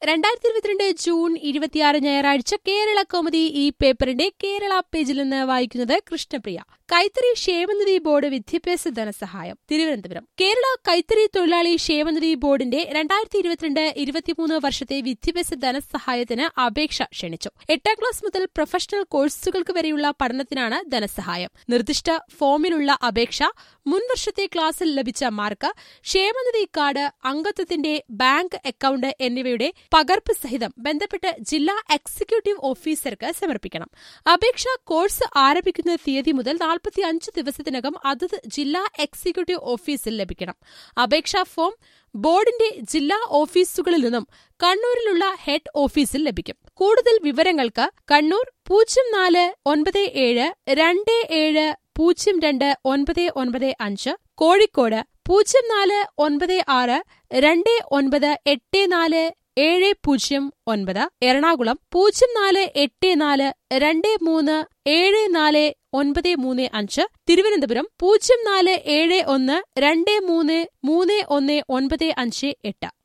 രണ്ടായിരത്തി ഇരുപത്തിരണ്ട് ജൂൺ ഇരുപത്തിയാറ് ഞായറാഴ്ച കേരള കോമഡി ഈ പേപ്പറിന്റെ കേരള പേജിൽ നിന്ന് വായിക്കുന്നത് കൃഷ്ണപ്രിയ കൈത്തറി ക്ഷേമനിധി ബോർഡ് വിദ്യാഭ്യാസ ധനസഹായം തിരുവനന്തപുരം കേരള കൈത്തറി തൊഴിലാളി ക്ഷേമനിധി ബോർഡിന്റെ രണ്ടായിരത്തി ഇരുപത്തിരണ്ട് ഇരുപത്തിമൂന്ന് വർഷത്തെ വിദ്യാഭ്യാസ ധനസഹായത്തിന് അപേക്ഷ ക്ഷണിച്ചു എട്ടാം ക്ലാസ് മുതൽ പ്രൊഫഷണൽ കോഴ്സുകൾക്ക് വരെയുള്ള പഠനത്തിനാണ് ധനസഹായം നിർദ്ദിഷ്ട ഫോമിലുള്ള അപേക്ഷ മുൻ വർഷത്തെ ക്ലാസ്സിൽ ലഭിച്ച മാർക്ക് ക്ഷേമനിധി കാർഡ് അംഗത്വത്തിന്റെ ബാങ്ക് അക്കൌണ്ട് എന്നിവയുടെ പകർപ്പ് സഹിതം ബന്ധപ്പെട്ട് ജില്ലാ എക്സിക്യൂട്ടീവ് ഓഫീസർക്ക് സമർപ്പിക്കണം അപേക്ഷ കോഴ്സ് ആരംഭിക്കുന്ന തീയതി മുതൽ നാൽപ്പത്തി അഞ്ച് ദിവസത്തിനകം അതത് ജില്ലാ എക്സിക്യൂട്ടീവ് ഓഫീസിൽ ലഭിക്കണം അപേക്ഷാ ഫോം ബോർഡിന്റെ ജില്ലാ ഓഫീസുകളിൽ നിന്നും കണ്ണൂരിലുള്ള ഹെഡ് ഓഫീസിൽ ലഭിക്കും കൂടുതൽ വിവരങ്ങൾക്ക് കണ്ണൂർ പൂജ്യം നാല് ഒൻപത് ഏഴ് രണ്ട് ഏഴ് പൂജ്യം രണ്ട് ഒൻപത് ഒൻപത് അഞ്ച് കോഴിക്കോട് പൂജ്യം നാല് ഒൻപത് ആറ് രണ്ട് ഒൻപത് എട്ട് നാല് ഏഴ് പൂജ്യം ഒൻപത് എറണാകുളം പൂജ്യം നാല് എട്ട് നാല് രണ്ട് മൂന്ന് ഏഴ് നാല് ഒൻപത് മൂന്ന് അഞ്ച് തിരുവനന്തപുരം പൂജ്യം നാല് ഏഴ് ഒന്ന് രണ്ട് മൂന്ന് മൂന്ന് ഒന്ന് ഒൻപത് അഞ്ച് എട്ട്